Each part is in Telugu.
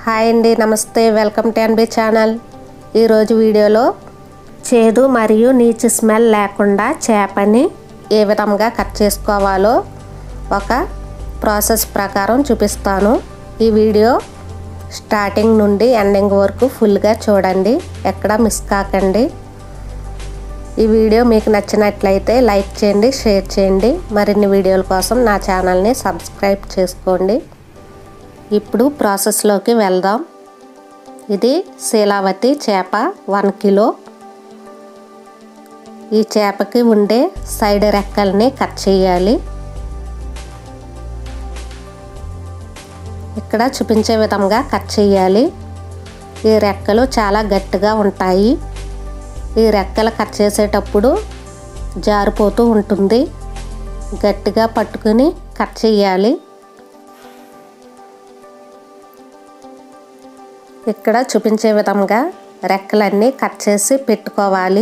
హాయ్ అండి నమస్తే వెల్కమ్ టు ఎన్బి ఛానల్ ఈరోజు వీడియోలో చేదు మరియు నీచు స్మెల్ లేకుండా చేపని ఏ విధంగా కట్ చేసుకోవాలో ఒక ప్రాసెస్ ప్రకారం చూపిస్తాను ఈ వీడియో స్టార్టింగ్ నుండి ఎండింగ్ వరకు ఫుల్గా చూడండి ఎక్కడ మిస్ కాకండి ఈ వీడియో మీకు నచ్చినట్లయితే లైక్ చేయండి షేర్ చేయండి మరిన్ని వీడియోల కోసం నా ఛానల్ని సబ్స్క్రైబ్ చేసుకోండి ఇప్పుడు ప్రాసెస్లోకి వెళ్దాం ఇది శీలావతి చేప వన్ కిలో ఈ చేపకి ఉండే సైడ్ రెక్కల్ని కట్ చేయాలి ఇక్కడ చూపించే విధంగా కట్ చేయాలి ఈ రెక్కలు చాలా గట్టిగా ఉంటాయి ఈ రెక్కలు కట్ చేసేటప్పుడు జారిపోతూ ఉంటుంది గట్టిగా పట్టుకుని కట్ చేయాలి ఇక్కడ చూపించే విధంగా రెక్కలన్నీ కట్ చేసి పెట్టుకోవాలి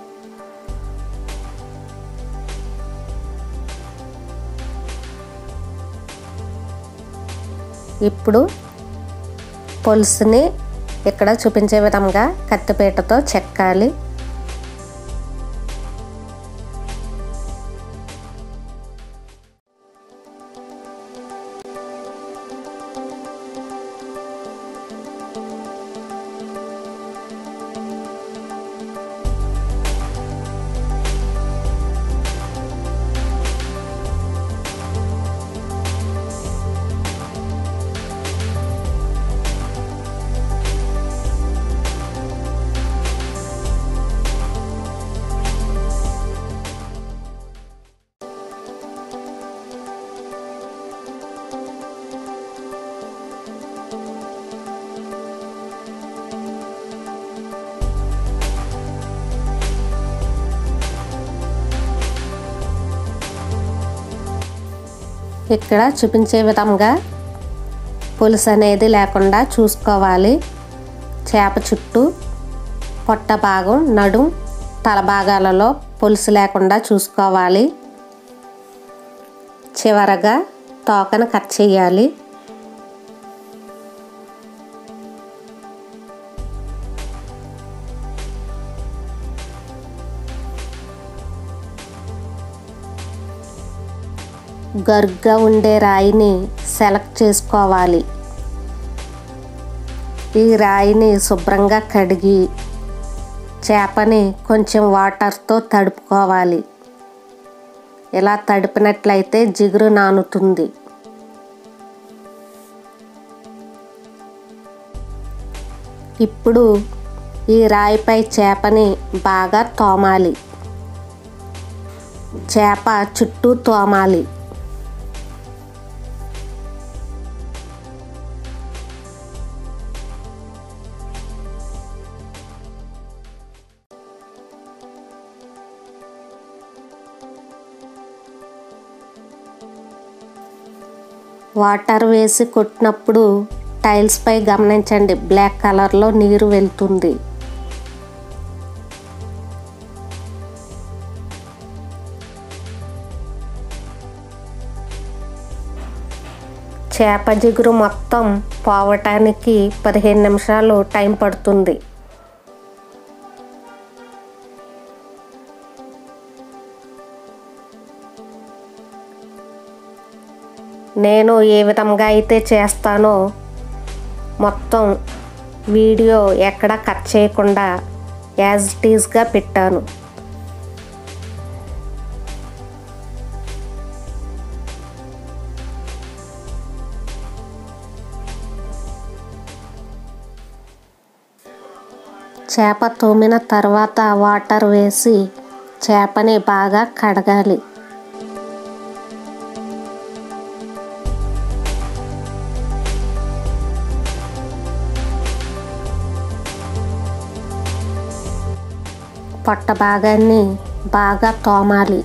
ఇప్పుడు పులుసుని ఇక్కడ చూపించే విధంగా కత్తిపీటతో చెక్కాలి ఇక్కడ చూపించే విధంగా పులుసు అనేది లేకుండా చూసుకోవాలి చేప చుట్టూ పొట్ట భాగం నడుం తల భాగాలలో పులుసు లేకుండా చూసుకోవాలి చివరగా తోకను కట్ చేయాలి గరుగ్గా ఉండే రాయిని సెలెక్ట్ చేసుకోవాలి ఈ రాయిని శుభ్రంగా కడిగి చేపని కొంచెం వాటర్తో తడుపుకోవాలి ఇలా తడిపినట్లయితే జిగురు నానుతుంది ఇప్పుడు ఈ రాయిపై చేపని బాగా తోమాలి చేప చుట్టూ తోమాలి వాటర్ వేసి కొట్టినప్పుడు టైల్స్ పై గమనించండి బ్లాక్ కలర్లో నీరు వెళ్తుంది చేప జిగురు మొత్తం పోవటానికి పదిహేను నిమిషాలు టైం పడుతుంది నేను ఏ విధంగా అయితే చేస్తానో మొత్తం వీడియో ఎక్కడ కట్ చేయకుండా యాజ్ ఇట్ ఈజ్గా పెట్టాను చేప తోమిన తర్వాత వాటర్ వేసి చేపని బాగా కడగాలి పొట్ట భాగాన్ని బాగా తోమాలి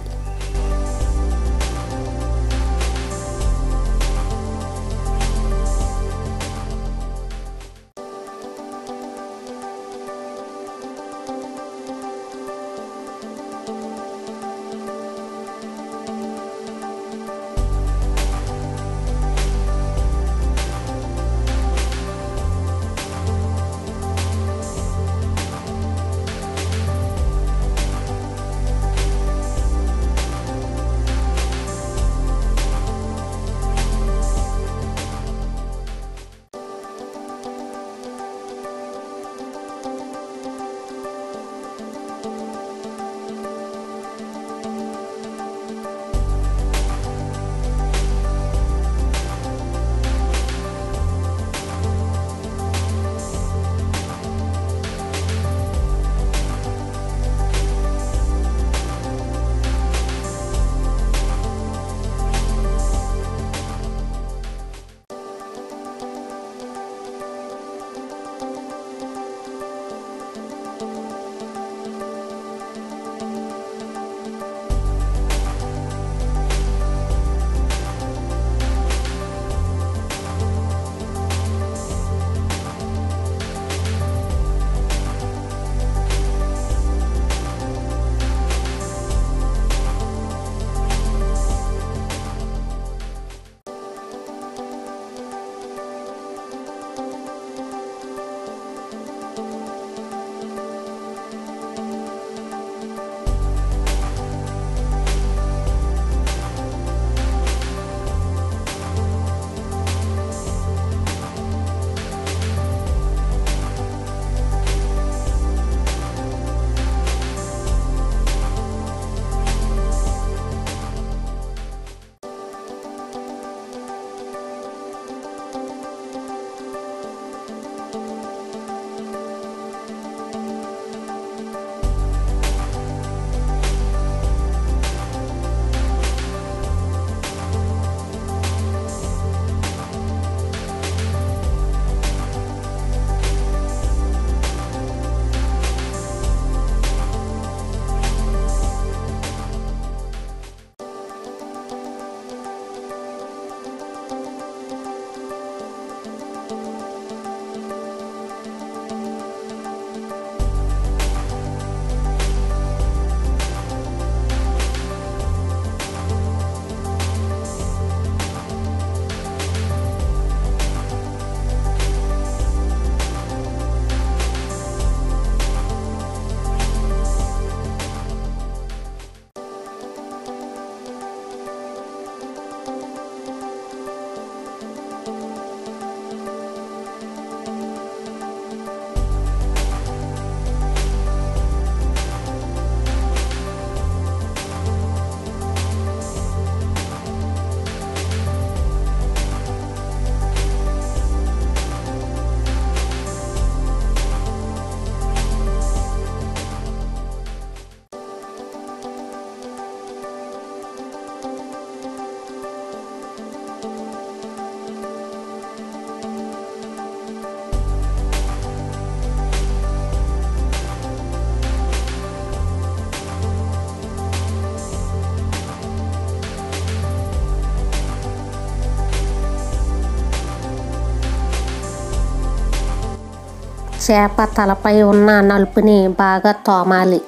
చేప తలపై ఉన్న నలుపుని బాగా తోమాలి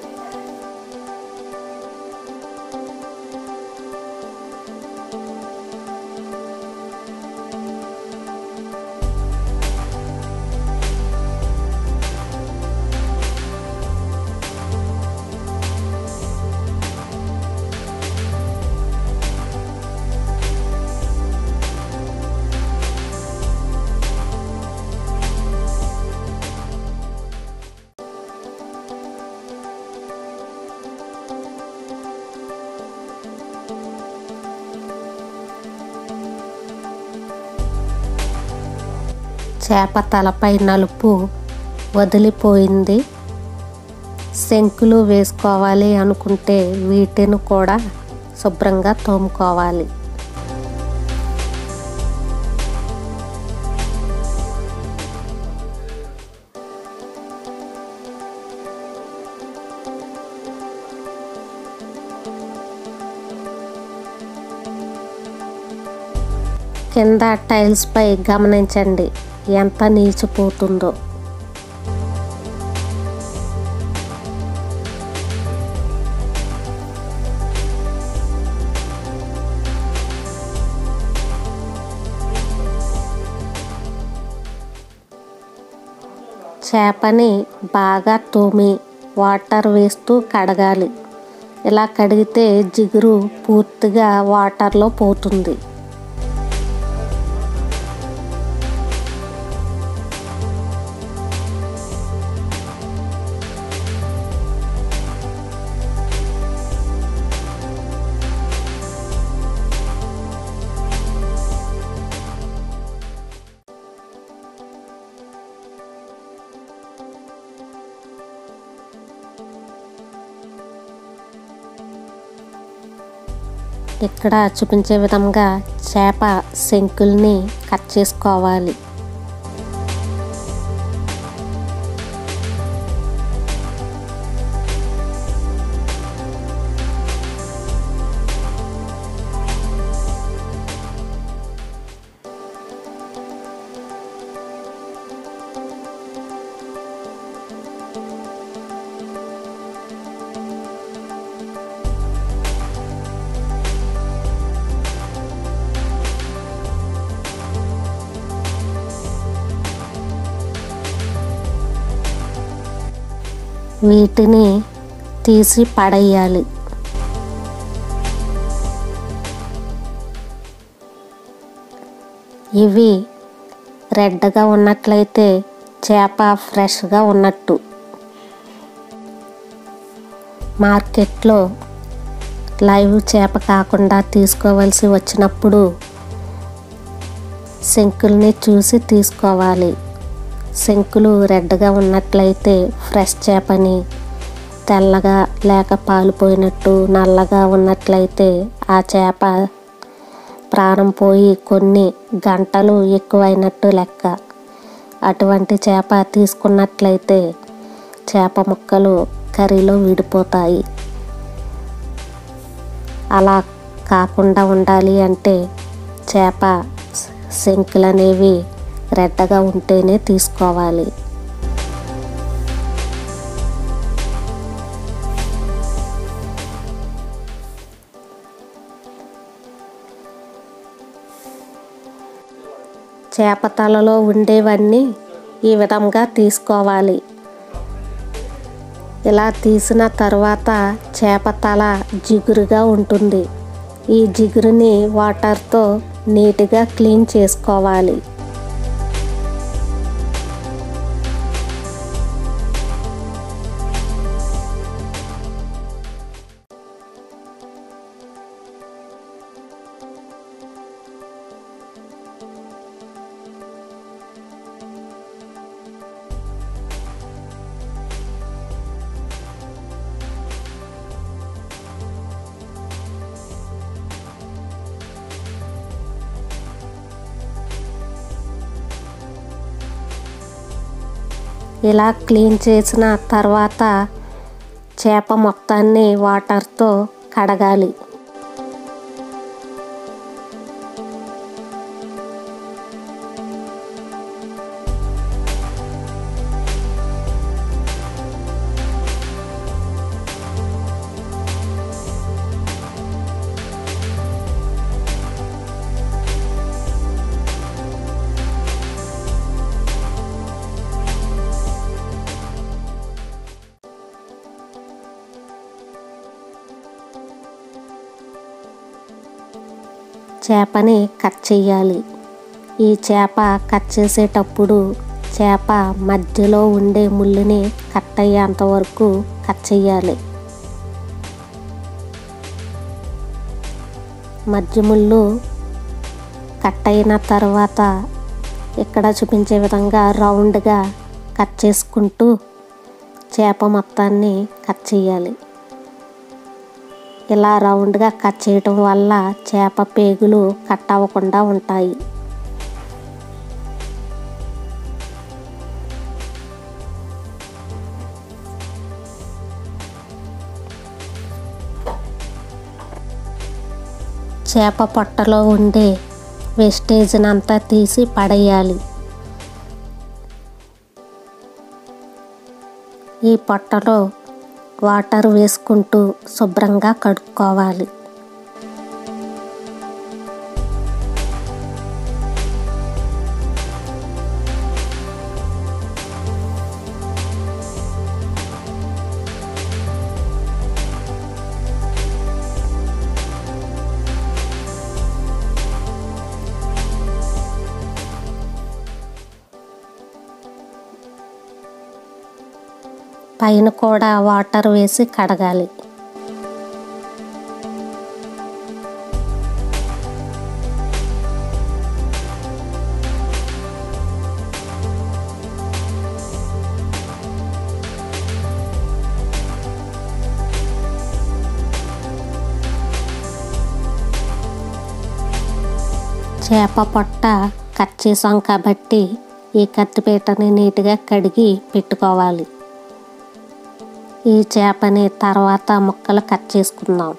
చేప తలపై నలుపు వదిలిపోయింది శంకులు వేసుకోవాలి అనుకుంటే వీటిని కూడా శుభ్రంగా తోముకోవాలి కింద టైల్స్ పై గమనించండి ఎంత నీచిపోతుందో చేపని బాగా తోమి వాటర్ వేస్తూ కడగాలి ఇలా కడిగితే జిగురు పూర్తిగా వాటర్లో పోతుంది ఇక్కడ చూపించే విధంగా చేప శంకుల్ని కట్ చేసుకోవాలి వీటిని తీసి పడేయాలి ఇవి రెడ్గా ఉన్నట్లయితే చేప ఫ్రెష్గా ఉన్నట్టు మార్కెట్లో లైవ్ చేప కాకుండా తీసుకోవాల్సి వచ్చినప్పుడు శంకుల్ని చూసి తీసుకోవాలి శంకులు రెడ్గా ఉన్నట్లయితే ఫ్రెష్ చేపని తెల్లగా లేక పాలుపోయినట్టు నల్లగా ఉన్నట్లయితే ఆ చేప ప్రాణం పోయి కొన్ని గంటలు ఎక్కువైనట్టు లెక్క అటువంటి చేప తీసుకున్నట్లయితే చేప ముక్కలు కర్రీలో విడిపోతాయి అలా కాకుండా ఉండాలి అంటే చేప శంకులు అనేవి రెడ్డగా ఉంటేనే తీసుకోవాలి చేప తలలో ఉండేవన్నీ ఈ విధంగా తీసుకోవాలి ఇలా తీసిన తర్వాత చేప తల జిగురుగా ఉంటుంది ఈ జిగురుని వాటర్తో నీట్గా క్లీన్ చేసుకోవాలి ఇలా క్లీన్ చేసిన తర్వాత చేప మొత్తాన్ని వాటర్తో కడగాలి చేపని కట్ చేయాలి ఈ చేప కట్ చేసేటప్పుడు చేప మధ్యలో ఉండే ముళ్ళుని కట్ అయ్యేంత వరకు కట్ చేయాలి మధ్య ముళ్ళు కట్ అయిన తర్వాత ఇక్కడ చూపించే విధంగా రౌండ్గా కట్ చేసుకుంటూ చేప మొత్తాన్ని కట్ చేయాలి ఇలా రౌండ్గా కట్ చేయటం వల్ల చేప పేగులు కట్ అవ్వకుండా ఉంటాయి చేప పొట్టలో ఉండే వేస్టేజ్ని అంతా తీసి పడేయాలి ఈ పొట్టలో వాటర్ వేసుకుంటూ శుభ్రంగా కడుక్కోవాలి పైన కూడా వాటర్ వేసి కడగాలి చేప పొట్ట కట్ చేసాం కాబట్టి ఈ కత్తిపీటని నీట్గా కడిగి పెట్టుకోవాలి ఈ చేపని తర్వాత ముక్కలు కట్ చేసుకుందాం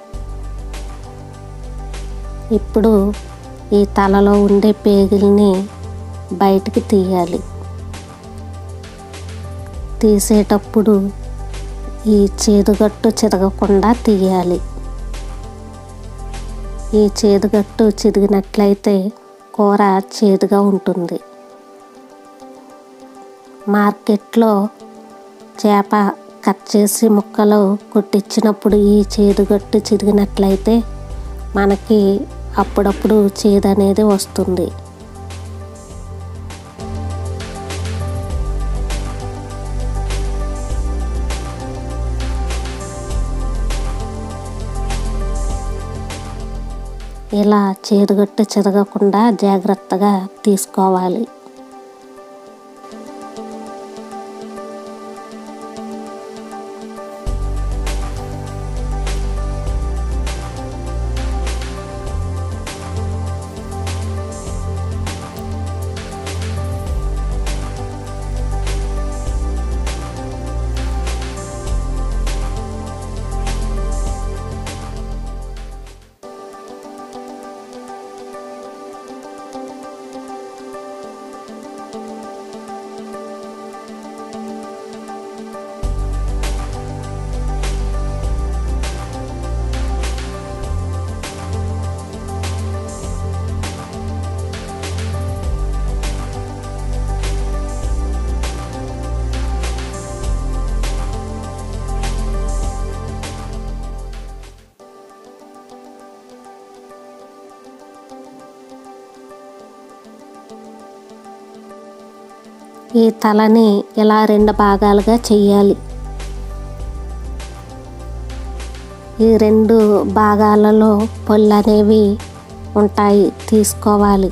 ఇప్పుడు ఈ తలలో ఉండే పేగుల్ని బయటికి తీయాలి తీసేటప్పుడు ఈ చేదుగట్టు చితగకుండా తీయాలి ఈ చేదుగట్టు చిదిగినట్లయితే కూర చేదుగా ఉంటుంది మార్కెట్లో చేప కట్ చేసి ముక్కలు కొట్టించినప్పుడు ఈ చేదుగట్టు చిరిగినట్లయితే మనకి అప్పుడప్పుడు చేదు అనేది వస్తుంది ఇలా చేదుగట్టు చెదగకుండా జాగ్రత్తగా తీసుకోవాలి ఈ తలని ఇలా రెండు భాగాలుగా చెయ్యాలి ఈ రెండు భాగాలలో పళ్ళు అనేవి ఉంటాయి తీసుకోవాలి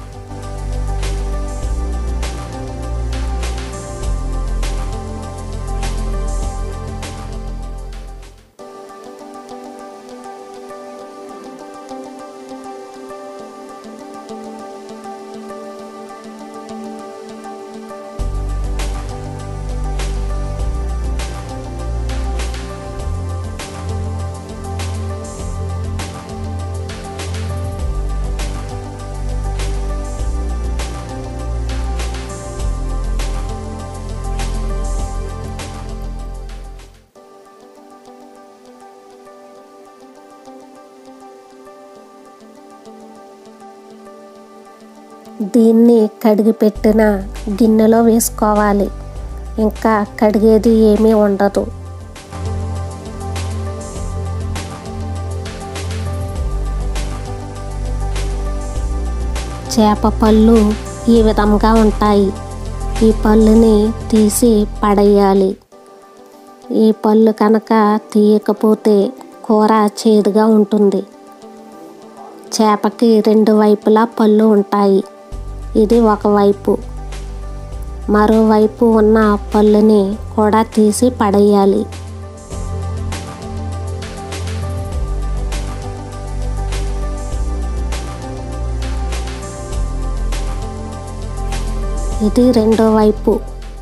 దీన్ని కడిగి పెట్టిన గిన్నెలో వేసుకోవాలి ఇంకా కడిగేది ఏమీ ఉండదు చేప పళ్ళు ఈ విధంగా ఉంటాయి ఈ పళ్ళుని తీసి పడేయాలి ఈ పళ్ళు కనుక తీయకపోతే కూర చేదుగా ఉంటుంది చేపకి రెండు వైపులా పళ్ళు ఉంటాయి ఇది ఒకవైపు మరోవైపు ఉన్న పళ్ళుని కూడా తీసి పడేయాలి ఇది రెండో వైపు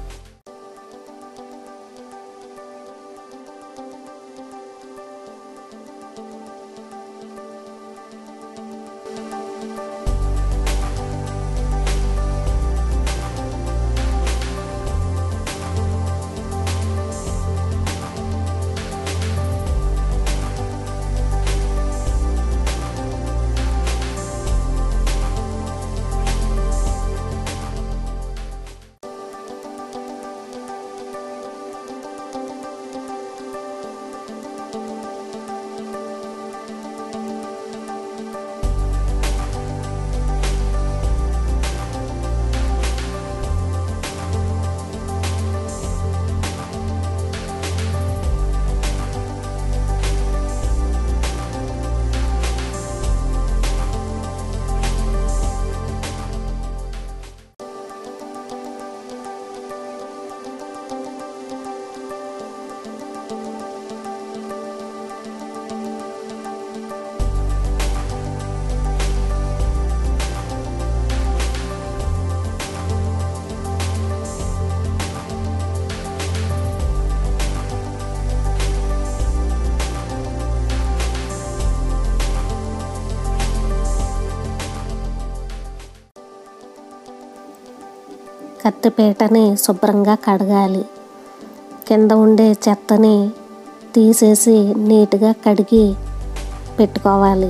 కత్తిపీటని శుభ్రంగా కడగాలి కింద ఉండే చెత్తని తీసేసి నీట్గా కడిగి పెట్టుకోవాలి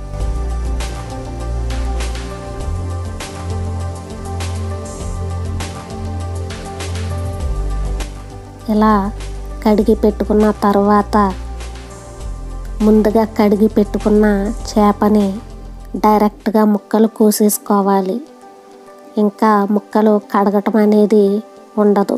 ఇలా కడిగి పెట్టుకున్న తర్వాత ముందుగా కడిగి పెట్టుకున్న చేపని డైరెక్ట్గా ముక్కలు కోసేసుకోవాలి ఇంకా ముక్కలు కడగటం అనేది ఉండదు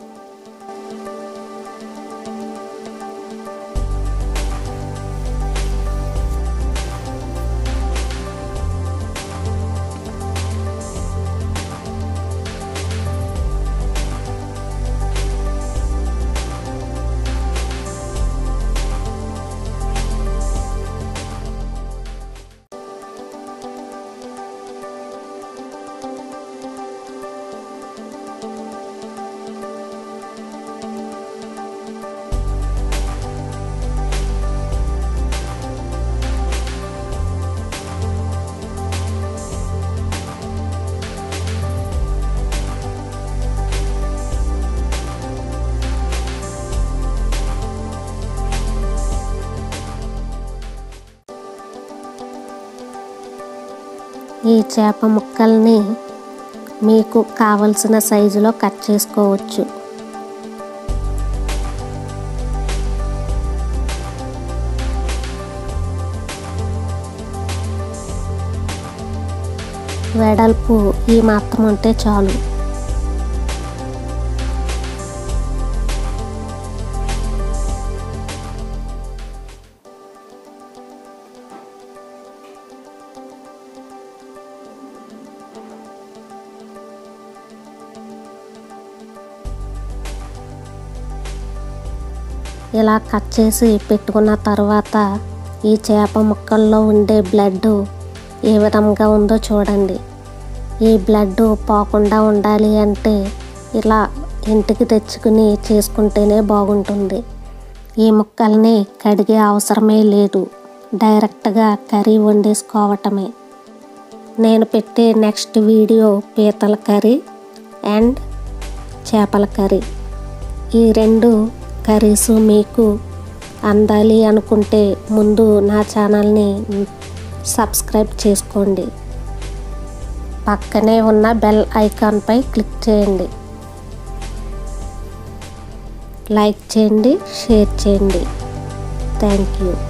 ఈ చేప ముక్కల్ని మీకు కావలసిన సైజులో కట్ చేసుకోవచ్చు వెడల్పు ఈ మాత్రం ఉంటే చాలు ఇలా కట్ చేసి పెట్టుకున్న తర్వాత ఈ చేప ముక్కల్లో ఉండే బ్లడ్ ఏ విధంగా ఉందో చూడండి ఈ బ్లడ్ పోకుండా ఉండాలి అంటే ఇలా ఇంటికి తెచ్చుకుని చేసుకుంటేనే బాగుంటుంది ఈ ముక్కల్ని కడిగే అవసరమే లేదు డైరెక్ట్గా కర్రీ వండేసుకోవటమే నేను పెట్టే నెక్స్ట్ వీడియో పీతల కర్రీ అండ్ చేపల కర్రీ ఈ రెండు కర్రీస్ మీకు అందాలి అనుకుంటే ముందు నా ఛానల్ని సబ్స్క్రైబ్ చేసుకోండి పక్కనే ఉన్న బెల్ ఐకాన్పై క్లిక్ చేయండి లైక్ చేయండి షేర్ చేయండి థ్యాంక్ యూ